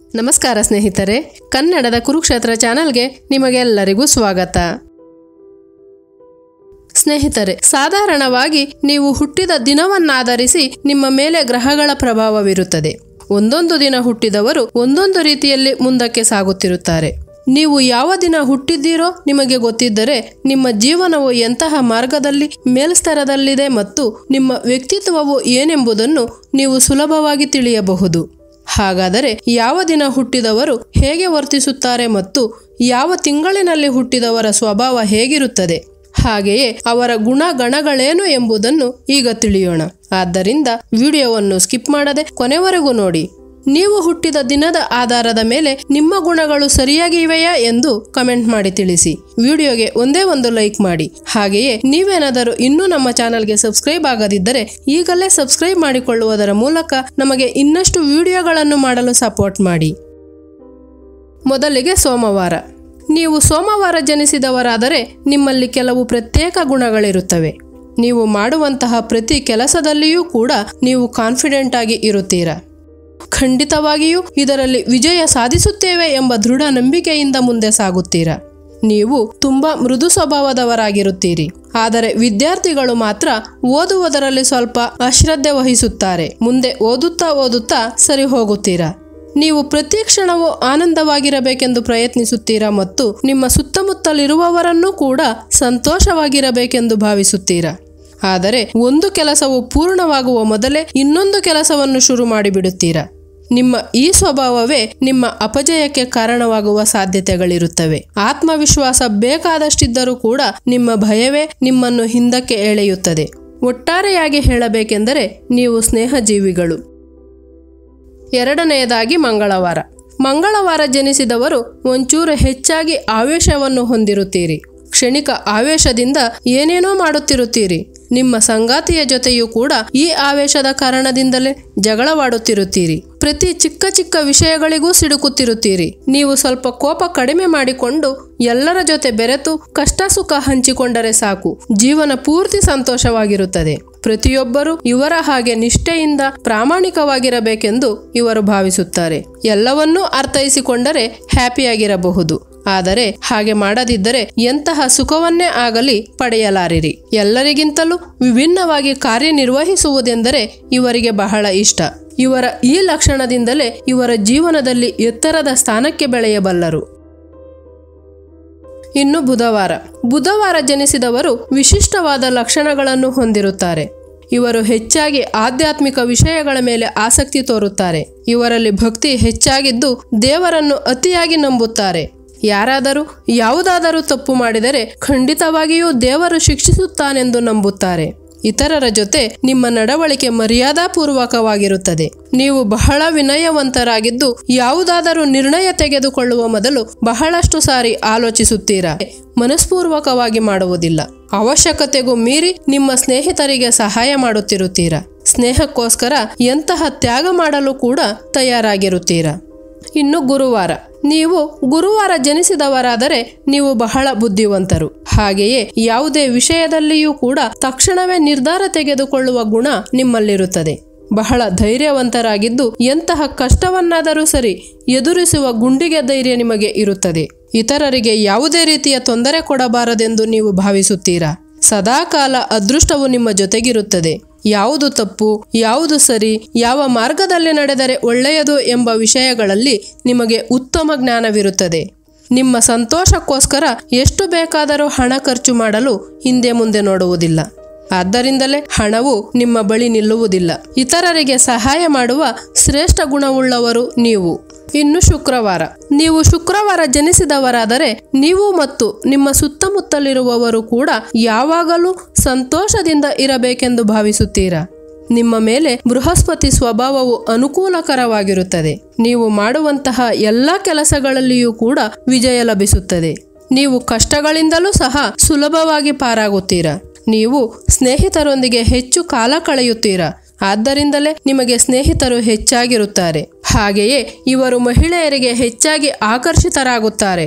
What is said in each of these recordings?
ನಮಸ್ಕಾರ ಸ್ನೇಹಿತರೆ ಕನ್ನಡದ ಕುರುಕ್ಷೇತ್ರ ಚಾನೆಲ್ಗೆ ನಿಮಗೆಲ್ಲರಿಗೂ ಸ್ವಾಗತ ಸ್ನೇಹಿತರೆ ಸಾಧಾರಣವಾಗಿ ನೀವು ಹುಟ್ಟಿದ ದಿನವನ್ನಾಧರಿಸಿ ನಿಮ್ಮ ಮೇಲೆ ಗ್ರಹಗಳ ಪ್ರಭಾವವಿರುತ್ತದೆ ಒಂದೊಂದು ದಿನ ಹುಟ್ಟಿದವರು ಒಂದೊಂದು ರೀತಿಯಲ್ಲಿ ಮುಂದಕ್ಕೆ ಸಾಗುತ್ತಿರುತ್ತಾರೆ ನೀವು ಯಾವ ದಿನ ಹುಟ್ಟಿದ್ದೀರೋ ನಿಮಗೆ ಗೊತ್ತಿದ್ದರೆ ನಿಮ್ಮ ಜೀವನವು ಎಂತಹ ಮಾರ್ಗದಲ್ಲಿ ಮೇಲ್ಸ್ತರದಲ್ಲಿದೆ ಮತ್ತು ನಿಮ್ಮ ವ್ಯಕ್ತಿತ್ವವು ಏನೆಂಬುದನ್ನು ನೀವು ಸುಲಭವಾಗಿ ತಿಳಿಯಬಹುದು ಹಾಗಾದರೆ ಯಾವ ದಿನ ಹುಟ್ಟಿದವರು ಹೇಗೆ ವರ್ತಿಸುತ್ತಾರೆ ಮತ್ತು ಯಾವ ತಿಂಗಳಿನಲ್ಲಿ ಹುಟ್ಟಿದವರ ಸ್ವಭಾವ ಹೇಗಿರುತ್ತದೆ ಹಾಗೆಯೇ ಅವರ ಗುಣಗಣಗಳೇನು ಎಂಬುದನ್ನು ಈಗ ತಿಳಿಯೋಣ ಆದ್ದರಿಂದ ವಿಡಿಯೋವನ್ನು ಸ್ಕಿಪ್ ಮಾಡದೆ ಕೊನೆವರೆಗೂ ನೋಡಿ ನೀವು ಹುಟ್ಟಿದ ದಿನದ ಆಧಾರದ ಮೇಲೆ ನಿಮ್ಮ ಗುಣಗಳು ಸರಿಯಾಗಿ ಇವೆಯಾ ಎಂದು ಕಮೆಂಟ್ ಮಾಡಿ ತಿಳಿಸಿ ವಿಡಿಯೋಗೆ ಒಂದೇ ಒಂದು ಲೈಕ್ ಮಾಡಿ ಹಾಗೆಯೇ ನೀವೇನಾದರೂ ಇನ್ನೂ ನಮ್ಮ ಚಾನಲ್ಗೆ ಸಬ್ಸ್ಕ್ರೈಬ್ ಆಗದಿದ್ದರೆ ಈಗಲೇ ಸಬ್ಸ್ಕ್ರೈಬ್ ಮಾಡಿಕೊಳ್ಳುವುದರ ಮೂಲಕ ನಮಗೆ ಇನ್ನಷ್ಟು ವಿಡಿಯೋಗಳನ್ನು ಮಾಡಲು ಸಪೋರ್ಟ್ ಮಾಡಿ ಮೊದಲಿಗೆ ಸೋಮವಾರ ನೀವು ಸೋಮವಾರ ಜನಿಸಿದವರಾದರೆ ನಿಮ್ಮಲ್ಲಿ ಕೆಲವು ಪ್ರತ್ಯೇಕ ಗುಣಗಳಿರುತ್ತವೆ ನೀವು ಮಾಡುವಂತಹ ಪ್ರತಿ ಕೆಲಸದಲ್ಲಿಯೂ ಕೂಡ ನೀವು ಕಾನ್ಫಿಡೆಂಟ್ ಆಗಿ ಇರುತ್ತೀರಾ ಖಂಡಿತವಾಗಿಯೂ ಇದರಲ್ಲಿ ವಿಜಯ ಸಾಧಿಸುತ್ತೇವೆ ಎಂಬ ದೃಢ ನಂಬಿಕೆಯಿಂದ ಮುಂದೆ ಸಾಗುತ್ತೀರಾ ನೀವು ತುಂಬಾ ಮೃದು ಸ್ವಭಾವದವರಾಗಿರುತ್ತೀರಿ ಆದರೆ ವಿದ್ಯಾರ್ಥಿಗಳು ಮಾತ್ರ ಓದುವುದರಲ್ಲಿ ಸ್ವಲ್ಪ ಅಶ್ರದ್ಧೆ ವಹಿಸುತ್ತಾರೆ ಮುಂದೆ ಓದುತ್ತಾ ಓದುತ್ತಾ ಸರಿ ಹೋಗುತ್ತೀರಾ ನೀವು ಪ್ರತಿ ಕ್ಷಣವೂ ಆನಂದವಾಗಿರಬೇಕೆಂದು ಪ್ರಯತ್ನಿಸುತ್ತೀರಾ ಮತ್ತು ನಿಮ್ಮ ಸುತ್ತಮುತ್ತಲಿರುವವರನ್ನೂ ಕೂಡ ಸಂತೋಷವಾಗಿರಬೇಕೆಂದು ಭಾವಿಸುತ್ತೀರಾ ಆದರೆ ಒಂದು ಕೆಲಸವು ಪೂರ್ಣವಾಗುವ ಮೊದಲೇ ಇನ್ನೊಂದು ಕೆಲಸವನ್ನು ಶುರು ಮಾಡಿಬಿಡುತ್ತೀರಾ ನಿಮ್ಮ ಈ ಸ್ವಭಾವವೇ ನಿಮ್ಮ ಅಪಜಯಕ್ಕೆ ಕಾರಣವಾಗುವ ಸಾಧ್ಯತೆಗಳಿರುತ್ತವೆ ಆತ್ಮವಿಶ್ವಾಸ ಬೇಕಾದಷ್ಟಿದ್ದರೂ ಕೂಡ ನಿಮ್ಮ ಭಯವೇ ನಿಮ್ಮನ್ನು ಹಿಂದಕ್ಕೆ ಎಳೆಯುತ್ತದೆ ಒಟ್ಟಾರೆಯಾಗಿ ಹೇಳಬೇಕೆಂದರೆ ನೀವು ಸ್ನೇಹಜೀವಿಗಳು ಎರಡನೆಯದಾಗಿ ಮಂಗಳವಾರ ಮಂಗಳವಾರ ಜನಿಸಿದವರು ಒಂಚೂರು ಹೆಚ್ಚಾಗಿ ಆವೇಶವನ್ನು ಹೊಂದಿರುತ್ತೀರಿ ಕ್ಷಣಿಕ ಆವೇಶದಿಂದ ಏನೇನೋ ಮಾಡುತ್ತಿರುತ್ತೀರಿ ನಿಮ್ಮ ಸಂಗಾತಿಯ ಜೊತೆಯೂ ಕೂಡ ಈ ಆವೇಶದ ಕಾರಣದಿಂದಲೇ ಜಗಳವಾಡುತ್ತಿರುತ್ತೀರಿ ಪ್ರತಿ ಚಿಕ್ಕ ಚಿಕ್ಕ ವಿಷಯಗಳಿಗೂ ಸಿಡುಕುತ್ತಿರುತ್ತೀರಿ ನೀವು ಸ್ವಲ್ಪ ಕೋಪ ಕಡಿಮೆ ಮಾಡಿಕೊಂಡು ಎಲ್ಲರ ಜೊತೆ ಬೆರೆತು ಕಷ್ಟ ಸುಖ ಹಂಚಿಕೊಂಡರೆ ಸಾಕು ಜೀವನ ಪೂರ್ತಿ ಸಂತೋಷವಾಗಿರುತ್ತದೆ ಪ್ರತಿಯೊಬ್ಬರು ಇವರ ಹಾಗೆ ನಿಷ್ಠೆಯಿಂದ ಪ್ರಾಮಾಣಿಕವಾಗಿರಬೇಕೆಂದು ಇವರು ಭಾವಿಸುತ್ತಾರೆ ಎಲ್ಲವನ್ನೂ ಅರ್ಥೈಸಿಕೊಂಡರೆ ಹ್ಯಾಪಿಯಾಗಿರಬಹುದು ಆದರೆ ಹಾಗೆ ಮಾಡದಿದ್ದರೆ ಎಂತಹ ಸುಖವನ್ನೇ ಆಗಲಿ ಪಡೆಯಲಾರಿರಿ ಎಲ್ಲರಿಗಿಂತಲೂ ವಿಭಿನ್ನವಾಗಿ ಕಾರ್ಯನಿರ್ವಹಿಸುವುದೆಂದರೆ ಇವರಿಗೆ ಬಹಳ ಇಷ್ಟ ಇವರ ಈ ಲಕ್ಷಣದಿಂದಲೇ ಇವರ ಜೀವನದಲ್ಲಿ ಎತ್ತರದ ಸ್ಥಾನಕ್ಕೆ ಬೆಳೆಯಬಲ್ಲರು ಇನ್ನು ಬುಧವಾರ ಬುಧವಾರ ಜನಿಸಿದವರು ವಿಶಿಷ್ಟವಾದ ಲಕ್ಷಣಗಳನ್ನು ಹೊಂದಿರುತ್ತಾರೆ ಇವರು ಹೆಚ್ಚಾಗಿ ಆಧ್ಯಾತ್ಮಿಕ ವಿಷಯಗಳ ಮೇಲೆ ಆಸಕ್ತಿ ತೋರುತ್ತಾರೆ ಇವರಲ್ಲಿ ಭಕ್ತಿ ಹೆಚ್ಚಾಗಿದ್ದು ದೇವರನ್ನು ಅತಿಯಾಗಿ ನಂಬುತ್ತಾರೆ ಯಾರಾದರೂ ಯಾವುದಾದರೂ ತಪ್ಪು ಮಾಡಿದರೆ ಖಂಡಿತವಾಗಿಯೂ ದೇವರು ಶಿಕ್ಷಿಸುತ್ತಾನೆಂದು ನಂಬುತ್ತಾರೆ ಇತರರ ಜೊತೆ ನಿಮ್ಮ ನಡವಳಿಕೆ ಮರ್ಯಾದಾಪೂರ್ವಕವಾಗಿರುತ್ತದೆ ನೀವು ಬಹಳ ವಿನಯವಂತರಾಗಿದ್ದು ಯಾವುದಾದರೂ ನಿರ್ಣಯ ತೆಗೆದುಕೊಳ್ಳುವ ಮೊದಲು ಬಹಳಷ್ಟು ಸಾರಿ ಆಲೋಚಿಸುತ್ತೀರಾ ಮನಸ್ಪೂರ್ವಕವಾಗಿ ಮಾಡುವುದಿಲ್ಲ ಅವಶ್ಯಕತೆಗೂ ಮೀರಿ ನಿಮ್ಮ ಸ್ನೇಹಿತರಿಗೆ ಸಹಾಯ ಮಾಡುತ್ತಿರುತ್ತೀರಾ ಸ್ನೇಹಕ್ಕೋಸ್ಕರ ಎಂತಹ ತ್ಯಾಗ ಮಾಡಲು ಕೂಡ ತಯಾರಾಗಿರುತ್ತೀರಾ ಇನ್ನು ಗುರುವಾರ ನೀವು ಗುರುವಾರ ಜನಿಸಿದವರಾದರೆ ನೀವು ಬಹಳ ಬುದ್ಧಿವಂತರು ಹಾಗೆಯೇ ಯಾವುದೇ ವಿಷಯದಲ್ಲಿಯೂ ಕೂಡ ತಕ್ಷಣವೇ ನಿರ್ಧಾರ ತೆಗೆದುಕೊಳ್ಳುವ ಗುಣ ನಿಮ್ಮಲ್ಲಿರುತ್ತದೆ ಬಹಳ ಧೈರ್ಯವಂತರಾಗಿದ್ದು ಎಂತಹ ಕಷ್ಟವನ್ನಾದರೂ ಸರಿ ಎದುರಿಸುವ ಗುಂಡಿಗೆ ಧೈರ್ಯ ನಿಮಗೆ ಇರುತ್ತದೆ ಇತರರಿಗೆ ಯಾವುದೇ ರೀತಿಯ ತೊಂದರೆ ಕೊಡಬಾರದೆಂದು ನೀವು ಭಾವಿಸುತ್ತೀರಾ ಸದಾಕಾಲ ಅದೃಷ್ಟವು ನಿಮ್ಮ ಜೊತೆಗಿರುತ್ತದೆ ಯಾವುದು ತಪ್ಪು ಯಾವುದು ಸರಿ ಯಾವ ಮಾರ್ಗದಲ್ಲಿ ನಡೆದರೆ ಒಳ್ಳೆಯದು ಎಂಬ ವಿಷಯಗಳಲ್ಲಿ ನಿಮಗೆ ಉತ್ತಮ ಜ್ಞಾನವಿರುತ್ತದೆ ನಿಮ್ಮ ಸಂತೋಷಕ್ಕೋಸ್ಕರ ಎಷ್ಟು ಬೇಕಾದರೂ ಹಣ ಖರ್ಚು ಮಾಡಲು ಹಿಂದೆ ಮುಂದೆ ನೋಡುವುದಿಲ್ಲ ಆದ್ದರಿಂದಲೇ ಹಣವು ನಿಮ್ಮ ಬಳಿ ನಿಲ್ಲುವುದಿಲ್ಲ ಇತರರಿಗೆ ಸಹಾಯ ಮಾಡುವ ಶ್ರೇಷ್ಠ ಗುಣವುಳ್ಳವರು ನೀವು ಇನ್ನು ಶುಕ್ರವಾರ ನೀವು ಶುಕ್ರವಾರ ಜನಿಸಿದವರಾದರೆ ನೀವು ಮತ್ತು ನಿಮ್ಮ ಸುತ್ತಮುತ್ತಲಿರುವವರು ಕೂಡ ಯಾವಾಗಲೂ ಸಂತೋಷದಿಂದ ಇರಬೇಕೆಂದು ಭಾವಿಸುತ್ತೀರಾ ನಿಮ್ಮ ಮೇಲೆ ಬೃಹಸ್ಪತಿ ಸ್ವಭಾವವು ಅನುಕೂಲಕರವಾಗಿರುತ್ತದೆ ನೀವು ಮಾಡುವಂತಹ ಎಲ್ಲ ಕೆಲಸಗಳಲ್ಲಿಯೂ ಕೂಡ ವಿಜಯ ಲಭಿಸುತ್ತದೆ ನೀವು ಕಷ್ಟಗಳಿಂದಲೂ ಸಹ ಸುಲಭವಾಗಿ ಪಾರಾಗುತ್ತೀರಾ ನೀವು ಸ್ನೇಹಿತರೊಂದಿಗೆ ಹೆಚ್ಚು ಕಾಲ ಕಳೆಯುತ್ತೀರಾ ಆದ್ದರಿಂದಲೇ ನಿಮಗೆ ಸ್ನೇಹಿತರು ಹೆಚ್ಚಾಗಿರುತ್ತಾರೆ ಹಾಗೆಯೇ ಇವರು ಮಹಿಳೆಯರಿಗೆ ಹೆಚ್ಚಾಗಿ ಆಕರ್ಷಿತರಾಗುತ್ತಾರೆ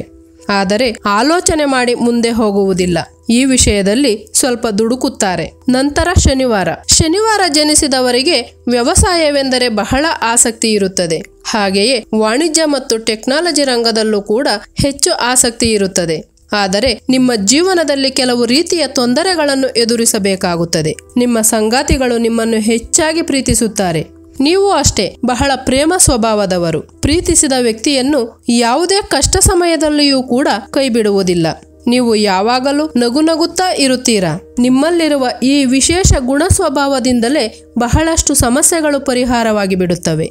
ಆದರೆ ಆಲೋಚನೆ ಮಾಡಿ ಮುಂದೆ ಹೋಗುವುದಿಲ್ಲ ಈ ವಿಷಯದಲ್ಲಿ ಸ್ವಲ್ಪ ದುಡುಕುತ್ತಾರೆ ನಂತರ ಶನಿವಾರ ಶನಿವಾರ ಜನಿಸಿದವರಿಗೆ ವ್ಯವಸಾಯವೆಂದರೆ ಬಹಳ ಆಸಕ್ತಿ ಇರುತ್ತದೆ ಹಾಗೆಯೇ ವಾಣಿಜ್ಯ ಮತ್ತು ಟೆಕ್ನಾಲಜಿ ರಂಗದಲ್ಲೂ ಕೂಡ ಹೆಚ್ಚು ಆಸಕ್ತಿ ಇರುತ್ತದೆ ಆದರೆ ನಿಮ್ಮ ಜೀವನದಲ್ಲಿ ಕೆಲವು ರೀತಿಯ ತೊಂದರೆಗಳನ್ನು ಎದುರಿಸಬೇಕಾಗುತ್ತದೆ ನಿಮ್ಮ ಸಂಗಾತಿಗಳು ನಿಮ್ಮನ್ನು ಹೆಚ್ಚಾಗಿ ಪ್ರೀತಿಸುತ್ತಾರೆ ನೀವು ಅಷ್ಟೇ ಬಹಳ ಪ್ರೇಮ ಸ್ವಭಾವದವರು ಪ್ರೀತಿಸಿದ ವ್ಯಕ್ತಿಯನ್ನು ಯಾವುದೇ ಕಷ್ಟ ಸಮಯದಲ್ಲಿಯೂ ಕೂಡ ಕೈಬಿಡುವುದಿಲ್ಲ ನೀವು ಯಾವಾಗಲೂ ನಗು ನಗುತ್ತಾ ಇರುತ್ತೀರಾ ನಿಮ್ಮಲ್ಲಿರುವ ಈ ವಿಶೇಷ ಗುಣ ಸ್ವಭಾವದಿಂದಲೇ ಬಹಳಷ್ಟು ಸಮಸ್ಯೆಗಳು ಪರಿಹಾರವಾಗಿ ಬಿಡುತ್ತವೆ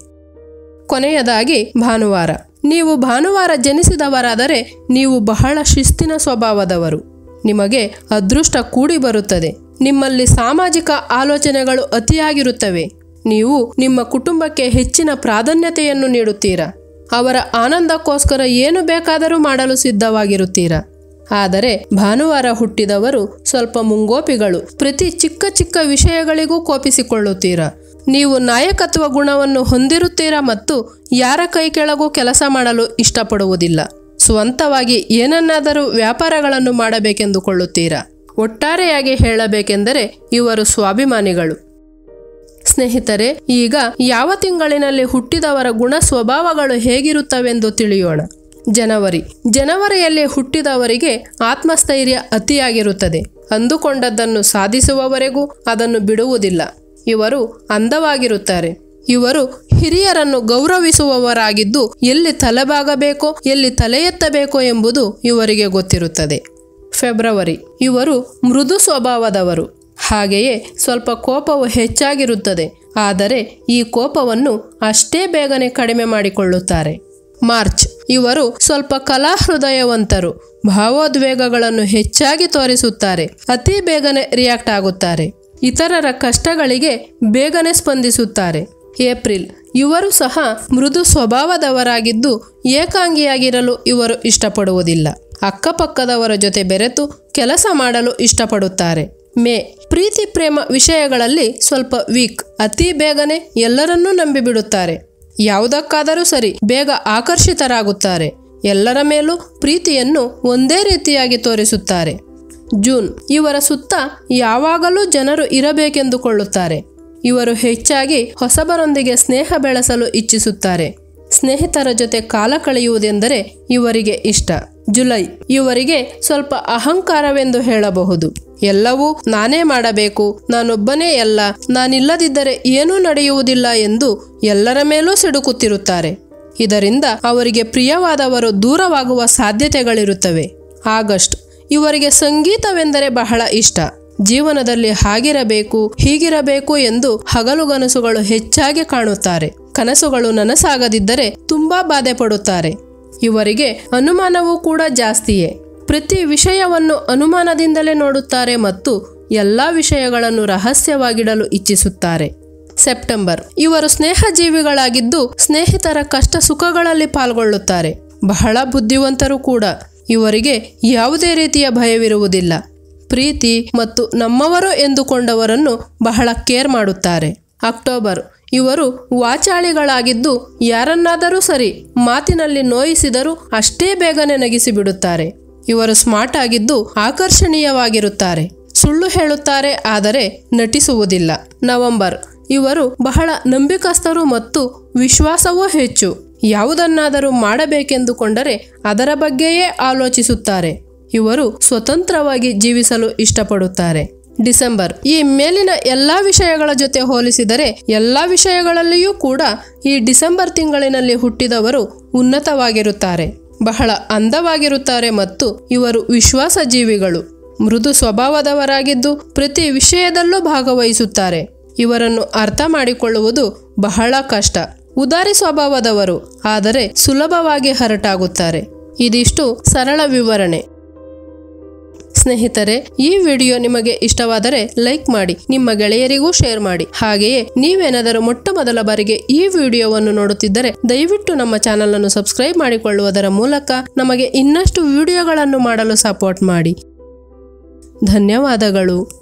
ಕೊನೆಯದಾಗಿ ಭಾನುವಾರ ನೀವು ಭಾನುವಾರ ಜನಿಸಿದವರಾದರೆ ನೀವು ಬಹಳ ಶಿಸ್ತಿನ ಸ್ವಭಾವದವರು ನಿಮಗೆ ಅದೃಷ್ಟ ಕೂಡಿ ಬರುತ್ತದೆ ನಿಮ್ಮಲ್ಲಿ ಸಾಮಾಜಿಕ ಆಲೋಚನೆಗಳು ಅತಿಯಾಗಿರುತ್ತವೆ ನೀವು ನಿಮ್ಮ ಕುಟುಂಬಕ್ಕೆ ಹೆಚ್ಚಿನ ಪ್ರಾಧಾನ್ಯತೆಯನ್ನು ನೀಡುತ್ತೀರಾ ಅವರ ಆನಂದಕ್ಕೋಸ್ಕರ ಏನು ಬೇಕಾದರೂ ಮಾಡಲು ಸಿದ್ಧವಾಗಿರುತ್ತೀರಾ ಆದರೆ ಭಾನುವಾರ ಹುಟ್ಟಿದವರು ಸ್ವಲ್ಪ ಮುಂಗೋಪಿಗಳು ಪ್ರತಿ ಚಿಕ್ಕ ಚಿಕ್ಕ ವಿಷಯಗಳಿಗೂ ಕೋಪಿಸಿಕೊಳ್ಳುತ್ತೀರಾ ನೀವು ನಾಯಕತ್ವ ಗುಣವನ್ನು ಹೊಂದಿರುತ್ತೀರಾ ಮತ್ತು ಯಾರ ಕೈ ಕೆಳಗೂ ಕೆಲಸ ಮಾಡಲು ಇಷ್ಟಪಡುವುದಿಲ್ಲ ಸ್ವಂತವಾಗಿ ಏನನ್ನಾದರೂ ವ್ಯಾಪಾರಗಳನ್ನು ಮಾಡಬೇಕೆಂದುಕೊಳ್ಳುತ್ತೀರಾ ಒಟ್ಟಾರೆಯಾಗಿ ಹೇಳಬೇಕೆಂದರೆ ಇವರು ಸ್ವಾಭಿಮಾನಿಗಳು ಸ್ನೇಹಿತರೆ ಈಗ ಯಾವ ತಿಂಗಳಿನಲ್ಲಿ ಹುಟ್ಟಿದವರ ಗುಣ ಸ್ವಭಾವಗಳು ಹೇಗಿರುತ್ತವೆಂದು ತಿಳಿಯೋಣ ಜನವರಿ ಜನವರಿಯಲ್ಲಿ ಹುಟ್ಟಿದವರಿಗೆ ಆತ್ಮಸ್ಥೈರ್ಯ ಅತಿಯಾಗಿರುತ್ತದೆ ಅಂದುಕೊಂಡದ್ದನ್ನು ಸಾಧಿಸುವವರೆಗೂ ಅದನ್ನು ಬಿಡುವುದಿಲ್ಲ ಇವರು ಅಂದವಾಗಿರುತ್ತಾರೆ ಇವರು ಹಿರಿಯರನ್ನು ಗೌರವಿಸುವವರಾಗಿದ್ದು ಎಲ್ಲಿ ತಲೆಬಾಗಬೇಕೋ ಎಲ್ಲಿ ತಲೆ ಎತ್ತಬೇಕೋ ಎಂಬುದು ಇವರಿಗೆ ಗೊತ್ತಿರುತ್ತದೆ ಫೆಬ್ರವರಿ ಇವರು ಮೃದು ಸ್ವಭಾವದವರು ಹಾಗೆಯೇ ಸ್ವಲ್ಪ ಕೋಪವು ಹೆಚ್ಚಾಗಿರುತ್ತದೆ ಆದರೆ ಈ ಕೋಪವನ್ನು ಅಷ್ಟೇ ಬೇಗನೆ ಕಡಿಮೆ ಮಾಡಿಕೊಳ್ಳುತ್ತಾರೆ ಮಾರ್ಚ್ ಇವರು ಸ್ವಲ್ಪ ಕಲಾಹೃದಯವಂತರು ಭಾವೋದ್ವೇಗಗಳನ್ನು ಹೆಚ್ಚಾಗಿ ತೋರಿಸುತ್ತಾರೆ ಅತಿ ಬೇಗನೆ ರಿಯಾಕ್ಟ್ ಆಗುತ್ತಾರೆ ಇತರರ ಕಷ್ಟಗಳಿಗೆ ಬೇಗನೆ ಸ್ಪಂದಿಸುತ್ತಾರೆ ಏಪ್ರಿಲ್ ಇವರು ಸಹ ಮೃದು ಸ್ವಭಾವದವರಾಗಿದ್ದು ಏಕಾಂಗಿಯಾಗಿರಲು ಇವರು ಇಷ್ಟಪಡುವುದಿಲ್ಲ ಅಕ್ಕಪಕ್ಕದವರ ಜೊತೆ ಬೆರೆತು ಕೆಲಸ ಮಾಡಲು ಇಷ್ಟಪಡುತ್ತಾರೆ ಮೇ ಪ್ರೀತಿ ಪ್ರೇಮ ವಿಷಯಗಳಲ್ಲಿ ಸ್ವಲ್ಪ ವೀಕ್ ಅತಿ ಬೇಗನೆ ಎಲ್ಲರನ್ನೂ ನಂಬಿಬಿಡುತ್ತಾರೆ ಯಾವುದಕ್ಕಾದರೂ ಸರಿ ಬೇಗ ಆಕರ್ಷಿತರಾಗುತ್ತಾರೆ ಎಲ್ಲರ ಮೇಲೂ ಪ್ರೀತಿಯನ್ನು ಒಂದೇ ರೀತಿಯಾಗಿ ತೋರಿಸುತ್ತಾರೆ ಜೂನ್ ಇವರ ಸುತ್ತ ಯಾವಾಗಲೂ ಜನರು ಇರಬೇಕೆಂದುಕೊಳ್ಳುತ್ತಾರೆ ಇವರು ಹೆಚ್ಚಾಗಿ ಹೊಸಬರೊಂದಿಗೆ ಸ್ನೇಹ ಬೆಳೆಸಲು ಇಚ್ಛಿಸುತ್ತಾರೆ ಸ್ನೇಹಿತರ ಜೊತೆ ಕಾಲ ಕಳೆಯುವುದೆಂದರೆ ಇವರಿಗೆ ಇಷ್ಟ ಜುಲೈ ಇವರಿಗೆ ಸ್ವಲ್ಪ ಅಹಂಕಾರವೆಂದು ಹೇಳಬಹುದು ಎಲ್ಲವೂ ನಾನೇ ಮಾಡಬೇಕು ನಾನೊಬ್ಬನೇ ಎಲ್ಲ ನಾನಿಲ್ಲದಿದ್ದರೆ ಏನೂ ನಡೆಯುವುದಿಲ್ಲ ಎಂದು ಎಲ್ಲರ ಮೇಲೂ ಸಿಡುಕುತ್ತಿರುತ್ತಾರೆ ಇದರಿಂದ ಅವರಿಗೆ ಪ್ರಿಯವಾದವರು ದೂರವಾಗುವ ಸಾಧ್ಯತೆಗಳಿರುತ್ತವೆ ಆಗಸ್ಟ್ ಇವರಿಗೆ ಸಂಗೀತವೆಂದರೆ ಬಹಳ ಇಷ್ಟ ಜೀವನದಲ್ಲಿ ಹಾಗಿರಬೇಕು ಹೀಗಿರಬೇಕು ಎಂದು ಹಗಲುಗನಸುಗಳು ಹೆಚ್ಚಾಗಿ ಕಾಣುತ್ತಾರೆ ಕನಸುಗಳು ನನಸಾಗದಿದ್ದರೆ ತುಂಬಾ ಬಾಧೆ ಪಡುತ್ತಾರೆ ಇವರಿಗೆ ಅನುಮಾನವೂ ಕೂಡ ಜಾಸ್ತಿಯೇ ಪ್ರತಿ ವಿಷಯವನ್ನು ಅನುಮಾನದಿಂದಲೇ ನೋಡುತ್ತಾರೆ ಮತ್ತು ಎಲ್ಲಾ ವಿಷಯಗಳನ್ನು ರಹಸ್ಯವಾಗಿಡಲು ಇಚ್ಛಿಸುತ್ತಾರೆ ಸೆಪ್ಟೆಂಬರ್ ಇವರು ಸ್ನೇಹಜೀವಿಗಳಾಗಿದ್ದು ಸ್ನೇಹಿತರ ಕಷ್ಟ ಸುಖಗಳಲ್ಲಿ ಪಾಲ್ಗೊಳ್ಳುತ್ತಾರೆ ಬಹಳ ಬುದ್ಧಿವಂತರು ಕೂಡ ಇವರಿಗೆ ಯಾವುದೇ ರೀತಿಯ ಭಯವಿರುವುದಿಲ್ಲ ಪ್ರೀತಿ ಮತ್ತು ನಮ್ಮವರು ಎಂದುಕೊಂಡವರನ್ನು ಬಹಳ ಕೇರ್ ಮಾಡುತ್ತಾರೆ ಅಕ್ಟೋಬರ್ ಇವರು ವಾಚಾಳಿಗಳಾಗಿದ್ದು ಯಾರನ್ನಾದರೂ ಸರಿ ಮಾತಿನಲ್ಲಿ ನೋಯಿಸಿದರೂ ಅಷ್ಟೇ ಬೇಗನೆ ನಗಿಸಿಬಿಡುತ್ತಾರೆ ಇವರು ಸ್ಮಾರ್ಟ್ ಆಗಿದ್ದು ಆಕರ್ಷಣೀಯವಾಗಿರುತ್ತಾರೆ ಸುಳ್ಳು ಹೇಳುತ್ತಾರೆ ಆದರೆ ನಟಿಸುವುದಿಲ್ಲ ನವೆಂಬರ್ ಇವರು ಬಹಳ ನಂಬಿಕಸ್ಥರು ಮತ್ತು ವಿಶ್ವಾಸವೂ ಹೆಚ್ಚು ಯಾವುದನ್ನಾದರೂ ಮಾಡಬೇಕೆಂದುಕೊಂಡರೆ ಅದರ ಬಗ್ಗೆಯೇ ಆಲೋಚಿಸುತ್ತಾರೆ ಇವರು ಸ್ವತಂತ್ರವಾಗಿ ಜೀವಿಸಲು ಇಷ್ಟಪಡುತ್ತಾರೆ ಡಿಸೆಂಬರ್ ಈ ಮೇಲಿನ ಎಲ್ಲಾ ವಿಷಯಗಳ ಜೊತೆ ಹೋಲಿಸಿದರೆ ಎಲ್ಲಾ ವಿಷಯಗಳಲ್ಲಿಯೂ ಕೂಡ ಈ ಡಿಸೆಂಬರ್ ತಿಂಗಳಿನಲ್ಲಿ ಹುಟ್ಟಿದವರು ಉನ್ನತವಾಗಿರುತ್ತಾರೆ ಬಹಳ ಅಂದವಾಗಿರುತ್ತಾರೆ ಮತ್ತು ಇವರು ವಿಶ್ವಾಸ ಜೀವಿಗಳು ಮೃದು ಸ್ವಭಾವದವರಾಗಿದ್ದು ಪ್ರತಿ ವಿಷಯದಲ್ಲೂ ಭಾಗವಹಿಸುತ್ತಾರೆ ಇವರನ್ನು ಅರ್ಥ ಮಾಡಿಕೊಳ್ಳುವುದು ಬಹಳ ಕಷ್ಟ ಉದಾರಿ ಸ್ವಭಾವದವರು ಆದರೆ ಸುಲಭವಾಗಿ ಹರಟಾಗುತ್ತಾರೆ ಇದಿಷ್ಟು ಸರಳ ವಿವರಣೆ ಸ್ನೇಹಿತರೆ ಈ ವಿಡಿಯೋ ನಿಮಗೆ ಇಷ್ಟವಾದರೆ ಲೈಕ್ ಮಾಡಿ ನಿಮ್ಮ ಗೆಳೆಯರಿಗೂ ಶೇರ್ ಮಾಡಿ ಹಾಗೆಯೇ ನೀವೇನಾದರೂ ಮೊಟ್ಟ ಮೊದಲ ಬಾರಿಗೆ ಈ ವಿಡಿಯೋವನ್ನು ನೋಡುತ್ತಿದ್ದರೆ ದಯವಿಟ್ಟು ನಮ್ಮ ಚಾನಲ್ ಅನ್ನು ಸಬ್ಸ್ಕ್ರೈಬ್ ಮಾಡಿಕೊಳ್ಳುವುದರ ಮೂಲಕ ನಮಗೆ ಇನ್ನಷ್ಟು ವಿಡಿಯೋಗಳನ್ನು ಮಾಡಲು ಸಪೋರ್ಟ್ ಮಾಡಿ ಧನ್ಯವಾದಗಳು